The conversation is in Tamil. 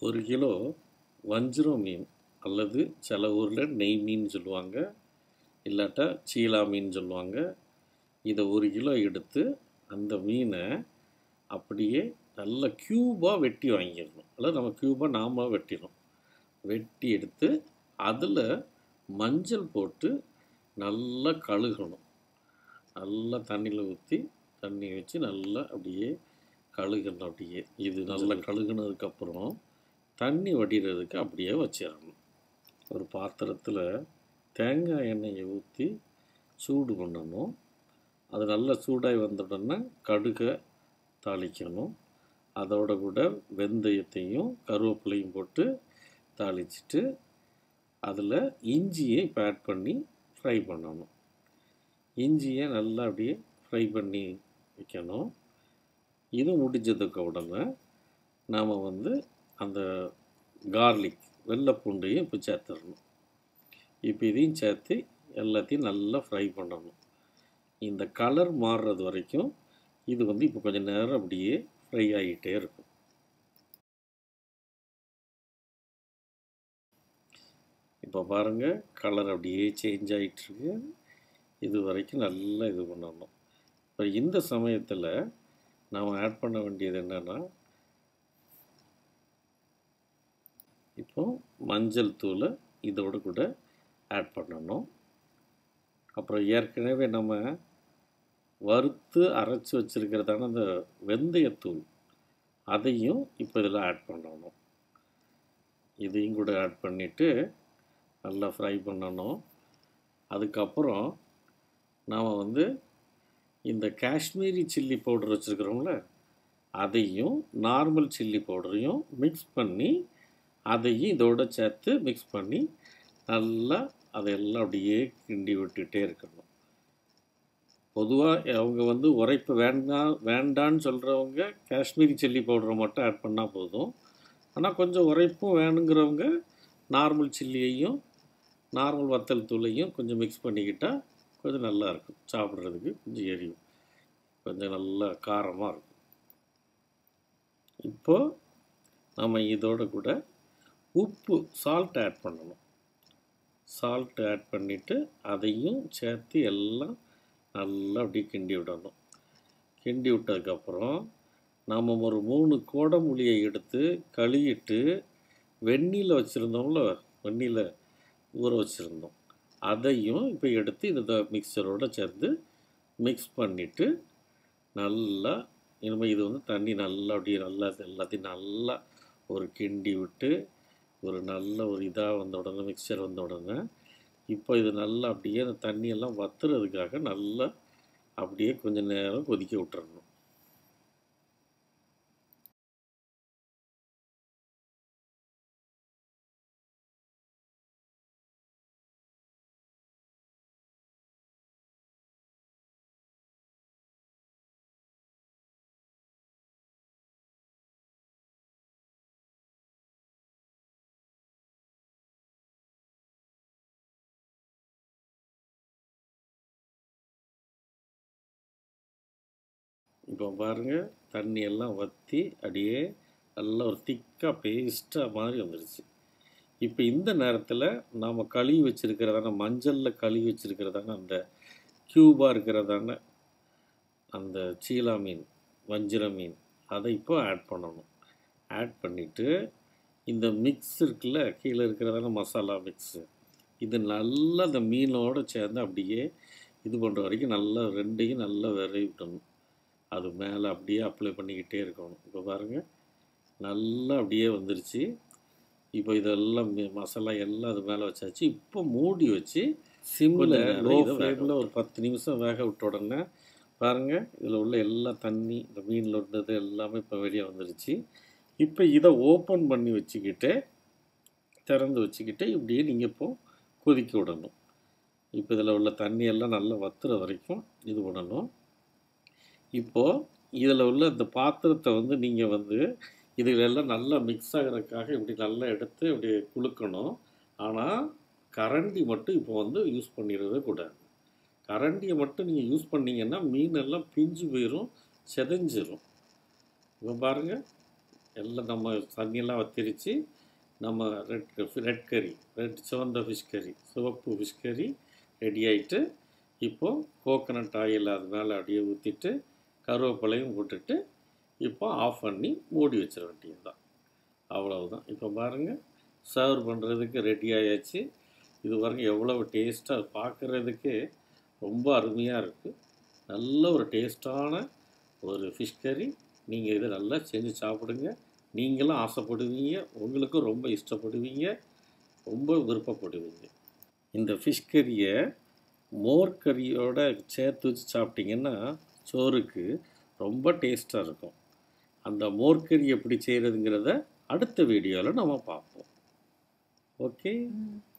ஒரு கிலோ வஞ்சிரம் மீன் அல்லது சில ஊரில் நெய் மீன் சொல்லுவாங்க இல்லாட்டா சீலா மீன் சொல்லுவாங்க இதை ஒரு கிலோ எடுத்து அந்த மீனை அப்படியே நல்ல க்யூபாக வெட்டி வாங்கிடணும் அல்லது நம்ம க்யூபாக நாம வெட்டிடணும் வெட்டி எடுத்து அதில் மஞ்சள் போட்டு நல்லா கழுகணும் நல்லா தண்ணியில் ஊற்றி தண்ணி வச்சு நல்லா அப்படியே கழுகணும் அப்படியே இது நல்லா கழுகுனதுக்கப்புறம் தண்ணி வடிகிறதுக்கு அப்படியே வச்சிடணும் ஒரு பாத்திரத்தில் தேங்காய் எண்ணெயை ஊற்றி சூடு பண்ணணும் அது நல்லா சூடாகி வந்தோடனே கடுகை தாளிக்கணும் அதோட கூட வெந்தயத்தையும் கருவேப்பிலையும் போட்டு தாளிச்சிட்டு அதில் இஞ்சியை இப்போ ஆட் பண்ணி ஃப்ரை பண்ணணும் இஞ்சியை நல்லா அப்படியே ஃப்ரை பண்ணி வைக்கணும் இது முடிஞ்சதுக்கு உடனே நாம் வந்து அந்த கார்லிக் வெள்ளைப்பூண்டையும் இப்போ சேர்த்துடணும் இப்போ இதையும் சேர்த்து எல்லாத்தையும் நல்லா ஃப்ரை பண்ணணும் இந்த கலர் மாறுறது வரைக்கும் இது வந்து இப்போ கொஞ்சம் நேரம் அப்படியே ஃப்ரை ஆகிட்டே இருக்கும் இப்போ பாருங்கள் கலர் அப்படியே சேஞ்ச் ஆகிட்டுருக்கு இது வரைக்கும் நல்லா இது பண்ணணும் இப்போ இந்த சமயத்தில் நாம் ஆட் பண்ண வேண்டியது என்னென்னா இப்போ மஞ்சள் தூளை இதோட கூட ஆட் பண்ணணும் அப்புறம் ஏற்கனவே நம்ம வறுத்து அரைச்சி வச்சுருக்கிறதான அந்த வெந்தயத்தூள் அதையும் இப்போ இதில் ஆட் பண்ணணும் இதையும் கூட ஆட் பண்ணிவிட்டு நல்லா ஃப்ரை பண்ணணும் அதுக்கப்புறம் நாம் வந்து இந்த காஷ்மீரி சில்லி பவுடர் வச்சுருக்குறோம்ல அதையும் நார்மல் சில்லி பவுடரையும் மிக்ஸ் பண்ணி அதையும் இதோட சேர்த்து மிக்ஸ் பண்ணி நல்லா அதையெல்லாம் அப்படியே கிண்டி விட்டுட்டே இருக்கணும் பொதுவாக அவங்க வந்து உரைப்பு வேண்டாம் வேண்டான்னு சொல்கிறவங்க காஷ்மீரி சில்லி பவுடரை மட்டும் ஆட் பண்ணால் போதும் ஆனால் கொஞ்சம் உரைப்பும் வேணுங்கிறவங்க நார்மல் சில்லியையும் நார்மல் வத்தல் தூளையும் கொஞ்சம் மிக்ஸ் பண்ணிக்கிட்டால் கொஞ்சம் நல்லா இருக்கும் சாப்பிட்றதுக்கு கொஞ்சம் எரியும் கொஞ்சம் நல்லா காரமாக இருக்கும் இப்போது நம்ம இதோட கூட உப்பு சால்ட் ஆட் பண்ணணும் சால்ட் ஆட் பண்ணிவிட்டு அதையும் சேர்த்து எல்லாம் நல்லா அப்படியே கிண்டி விடணும் கிண்டி விட்டதுக்கப்புறம் நாம் ஒரு மூணு கோடமூலியை எடுத்து கழுவிட்டு வெந்நீரில் வச்சுருந்தோம்ல வெந்நீரில் ஊற வச்சுருந்தோம் அதையும் இப்போ எடுத்து இந்த மிக்சரோடு சேர்த்து மிக்ஸ் பண்ணிவிட்டு நல்லா இனிமேல் இது வந்து தண்ணி நல்லா அப்படியே நல்லா எல்லாத்தையும் நல்லா ஒரு கிண்டி விட்டு ஒரு நல்ல ஒரு இதாக வந்த உடனே மிக்சர் வந்த உடனே இப்போ இது நல்லா அப்படியே அந்த தண்ணியெல்லாம் வத்துறதுக்காக நல்லா அப்படியே கொஞ்சம் நேரம் கொதிக்க விட்டுறணும் இப்போ பாருங்கள் தண்ணி எல்லாம் வற்றி அப்படியே நல்லா ஒரு திக்காக பேஸ்ட்டாக மாதிரி வந்துடுச்சு இப்போ இந்த நேரத்தில் நாம் கழுவி வச்சுருக்கிறதான மஞ்சளில் கழுவி வச்சுருக்கிறதான அந்த க்யூபாக இருக்கிறதான அந்த சீலா மீன் வஞ்சிர மீன் அதை இப்போ ஆட் பண்ணணும் ஆட் பண்ணிவிட்டு இந்த மிக்ஸ் இருக்குல்ல கீழே இருக்கிறதான மசாலா மிக்ஸு இது நல்லா அந்த மீனோடு சேர்ந்து அப்படியே இது பண்ணுற வரைக்கும் நல்லா ரெண்டையும் நல்லா விரவி விட்டணும் அது மேலே அப்படியே அப்ளை பண்ணிக்கிட்டே இருக்கணும் இப்போ பாருங்கள் நல்லா அப்படியே வந்துருச்சு இப்போ இதெல்லாம் மசாலா எல்லாம் அது மேலே வச்சாச்சு இப்போ மூடி வச்சு சிம்மில் லோ ஃப்ளேமில் ஒரு பத்து நிமிஷம் வேக விட்ட உடனே பாருங்கள் இதில் உள்ள எல்லா தண்ணி இந்த மீனில் இருந்தது எல்லாமே இப்போ வெளியே வந்துருச்சு இப்போ இதை ஓப்பன் பண்ணி வச்சுக்கிட்டு திறந்து வச்சுக்கிட்டு இப்படியே நீங்கள் இப்போ கொதிக்க விடணும் இப்போ இதில் உள்ள தண்ணி எல்லாம் நல்லா வத்துற வரைக்கும் இது பண்ணணும் இப்போது இதில் உள்ள இந்த பாத்திரத்தை வந்து நீங்கள் வந்து இதுகளெல்லாம் நல்லா மிக்ஸ் ஆகிறதுக்காக இப்படி நல்லா எடுத்து இப்படி குலுக்கணும் ஆனால் கரண்டி மட்டும் இப்போ வந்து யூஸ் பண்ணிடவே கூடாது கரண்டியை மட்டும் நீங்கள் யூஸ் பண்ணீங்கன்னா மீன் எல்லாம் பிஞ்சு போயிடும் செதஞ்சிரும் இப்போ பாருங்கள் எல்லாம் நம்ம தண்ணியெல்லாம் வத்திரிச்சு நம்ம ரெட் ரெட் கறி ரெட் சிவந்த ஃபிஷ் கறி சிவப்பு ஃபிஷ் கறி ரெடி ஆகிட்டு இப்போது கோகனட் ஆயில் அது மேலே அப்படியே ஊற்றிட்டு கருவேப்பிலையும் போட்டுட்டு இப்போ ஆஃப் பண்ணி மூடி வச்சிட வேண்டியது தான் அவ்வளவுதான் இப்போ பாருங்கள் சர்வ் பண்ணுறதுக்கு ரெடி ஆயாச்சு இது பாருங்க எவ்வளோ டேஸ்ட்டாக பார்க்குறதுக்கு ரொம்ப அருமையாக இருக்குது நல்ல ஒரு டேஸ்ட்டான ஒரு ஃபிஷ் கறி நீங்கள் இதை நல்லா செஞ்சு சாப்பிடுங்க நீங்களும் ஆசைப்படுவீங்க உங்களுக்கும் ரொம்ப இஷ்டப்படுவீங்க ரொம்ப விருப்பப்படுவீங்க இந்த ஃபிஷ் கறியை மோர் கறியோட சேர்த்து வச்சு சாப்பிட்டிங்கன்னா சோறுக்கு ரொம்ப டேஸ்ட்டாக இருக்கும் அந்த மோர் கறி எப்படி செய்கிறதுங்கிறத அடுத்த வீடியோவில் நம்ம பார்ப்போம் ஓகே ம்